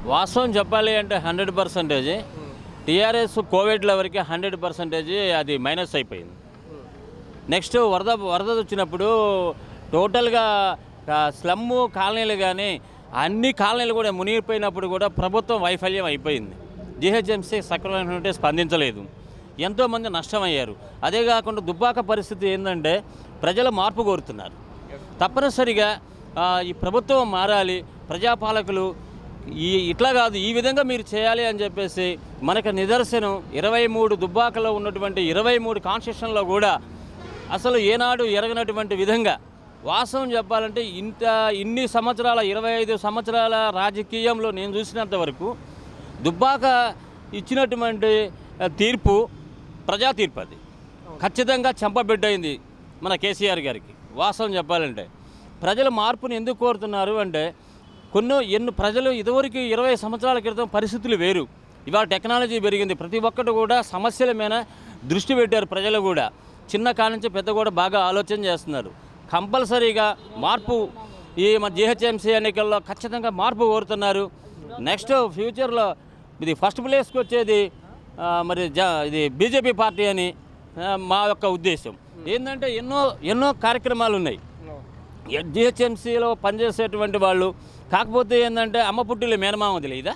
వాస్తవం చెప్పాలి అంటే హండ్రెడ్ పర్సెంటేజ్ టీఆర్ఎస్ కోవిడ్ల వరకు హండ్రెడ్ పర్సెంటేజ్ అది మైనస్ అయిపోయింది నెక్స్ట్ వరద వరద వచ్చినప్పుడు టోటల్గా ఆ, స్లమ్ కాలనీలు కానీ అన్ని కాలనీలు కూడా మునిగిపోయినప్పుడు కూడా ప్రభుత్వం వైఫల్యం అయిపోయింది జిహెచ్ఎంసీ సక్రమైనటువంటి స్పందించలేదు ఎంతోమంది నష్టమయ్యారు అదే కాకుండా దుబ్బాక పరిస్థితి ఏంటంటే ప్రజలు మార్పు కోరుతున్నారు తప్పనిసరిగా ఆ, ఈ ప్రభుత్వం మారాలి ప్రజాపాలకులు ఈ ఇట్లా కాదు ఈ విధంగా మీరు చేయాలి అని చెప్పేసి మనకు నిదర్శనం ఇరవై మూడు దుబ్బాకలో ఉన్నటువంటి ఇరవై మూడు కాన్స్టిట్యూషన్లో కూడా అసలు ఏనాడు ఎరగనటువంటి విధంగా వాస్తవం చెప్పాలంటే ఇంత ఇన్ని సంవత్సరాల ఇరవై ఐదు సంవత్సరాల రాజకీయంలో నేను చూసినంత వరకు దుబ్బాక ఇచ్చినటువంటి ఆ, తీర్పు ప్రజా తీర్పు అది ఖచ్చితంగా చెంపబిడ్డైంది మన కేసీఆర్ గారికి వాస్తవం చెప్పాలంటే ప్రజలు మార్పుని ఎందుకు కోరుతున్నారు అంటే కొన్ని ఎన్ని ప్రజలు ఇదివరకు ఇరవై సంవత్సరాల క్రితం పరిస్థితులు వేరు ఇవాళ టెక్నాలజీ పెరిగింది ప్రతి ఒక్కటి కూడా సమస్యల మీద దృష్టి పెట్టారు ప్రజలు కూడా చిన్న కాడ నుంచి పెద్ద కూడా బాగా ఆలోచన చేస్తున్నారు కంపల్సరీగా మార్పు ఈ మన జిహెచ్ఎంసీ ఎన్నికల్లో ఖచ్చితంగా మార్పు కోరుతున్నారు నెక్స్ట్ ఫ్యూచర్లో ఇది ఫస్ట్ ప్లేస్కి వచ్చేది ఆ, మరి జ ఇది బీజేపీ పార్టీ అని ఆ, మా యొక్క ఉద్దేశం ఏంటంటే ఎన్నో ఎన్నో కార్యక్రమాలు ఉన్నాయి జిహెచ్ఎంసీలో పనిచేసేటువంటి వాళ్ళు కాకపోతే ఏంటంటే అమ్మ పుట్టిలో మేనమామ తెలియదా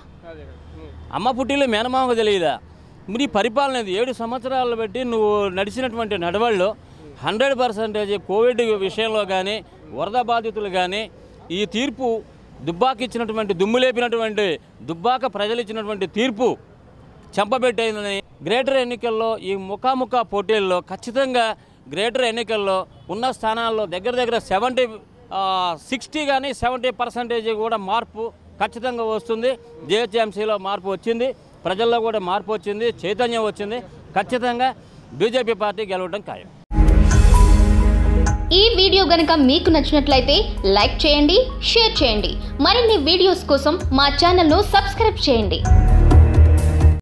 అమ్మ పుట్టిలో మేనమామ తెలియదా మరి పరిపాలన ఇది ఏడు సంవత్సరాలు బట్టి నువ్వు నడిచినటువంటి నడవల్లో హండ్రెడ్ పర్సెంటేజ్ కోవిడ్ విషయంలో కానీ వరద బాధితులు కానీ ఈ తీర్పు దుబ్బాక ఇచ్చినటువంటి దుమ్ము లేపినటువంటి దుబ్బాక ప్రజలు ఇచ్చినటువంటి తీర్పు చెంపబెట్టేందని గ్రేటర్ ఎన్నికల్లో ఈ ముఖాముఖ పోటీల్లో ఖచ్చితంగా గ్రేటర్ ఎన్నికల్లో ఉన్న స్థానాల్లో దగ్గర దగ్గర సెవెంటీ సిక్స్టీ కానీ సెవెంటీ పర్సెంటేజ్ కూడా మార్పు ఖచ్చితంగా వస్తుంది జిహెచ్ఎంసీలో మార్పు వచ్చింది ప్రజల్లో కూడా మార్పు వచ్చింది చైతన్యం వచ్చింది ఖచ్చితంగా బీజేపీ పార్టీ గెలవడం ఖాయం ఈ వీడియో గనుక మీకు నచ్చినట్లయితే లైక్ చేయండి షేర్ చేయండి మరిన్ని వీడియోస్ కోసం మా ఛానల్ను సబ్స్క్రైబ్ చేయండి